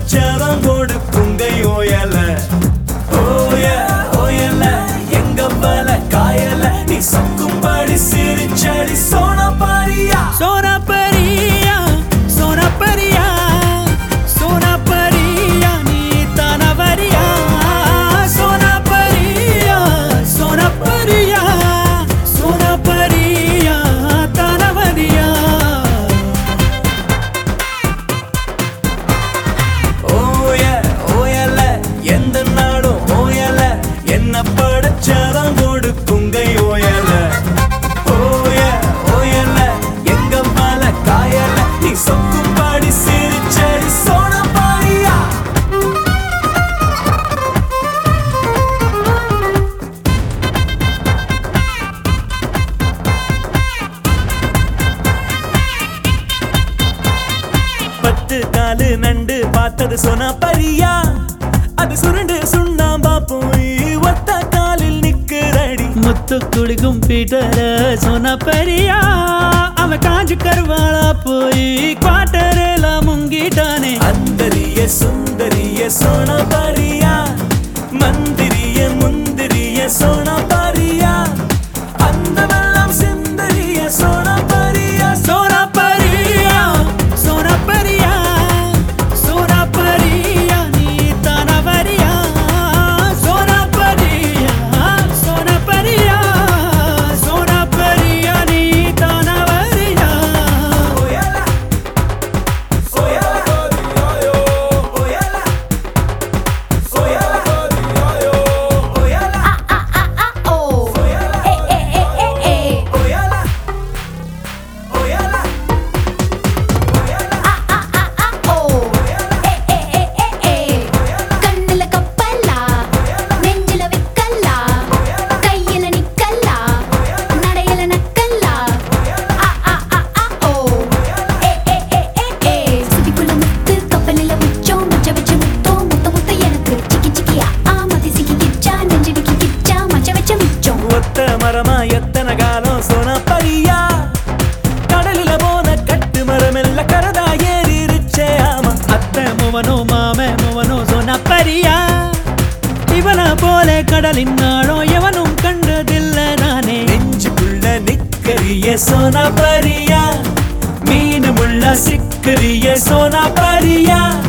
படைச்சரம் கொடுக்குங்கை ஓயல ஓய ஓயல எங்க பல காயல நீ சொக்கும்படி சிரிச்சடி சோனா பாரியா சோனா பரியா சோனா பரியா சோனா பரியா நீ தானவரியா சோனா பரியா சோனா பரியா சோனா பரியா தானவரியா ஓய ஓயல எந்த நாடும் ஓயல என்ன படைச்சரம் கொடுக்குங்கை ஓயல ஓய ஓயல எங்க பல காயல நீ சொக்கும்படி சிரிச்சடி சோனா பாரியா பத்து காலு நண்டு பார்த்தது சொன்னா பரியா அது சுருண்டு சுண்ணாம்பா போய் ஒத்த காலில் நிக்குதடி முத்து குளிக்கும் பீட்டர சோனா பரியா அவன் காஞ்சு கருவாளா போய் குவாட்டரேல முங்கிட்டானே அந்தரிய சுந்தரிய சோனா பரியா மந்திரிய முந்திரிய சோனா பரியா அந்தமெல்லாம் சிந்தரிய சோனா பரியா சோனா பரியா சோனா பரியா சோனா பரியா நீ தானவரியா சோனா பரியா சோனா பரியா சோனா பரியா நீ தானவரியா ஓயல ஓயல ஓயல ஓயல ஓயல ஓயல ஓயல கண்ணுல கப்பல்லா நெஞ்சில விக்கல்லா கையில நிக்கல்லா நடையில நக்கல்லா ஆ ஆ ஆ ஆ ஓ ஏ ஏ ஏ ஏ ஏ சுதிக்குள்ள முத்து கப்பலில உச்சம் மச்ச வச்ச முத்தோ முத்த முத்த எனக்கு சிக்கி சிக்கியா ஆ மதி சிக்கி கிச்சா நெஞ்சிடிக்கி கிச்சா மச்ச வச்ச மிச்சம் ஒத்த மரமா எத்தனை காலம் சொன்ன பரியா கடலில போன கட்டு மரமெல்ல கரதா ஏறிருச்சே ஆமா அத்தை முவனோ மாமே முவனோ சொன்ன பரியா இவன போல கடலின் நாளம் எவனும் கண்டதில்ல நானே நெஞ்சுக்குள்ள நிக்கரிய சோனா பரியா மீனமுள்ள சிக்கரிய சோனா பரியா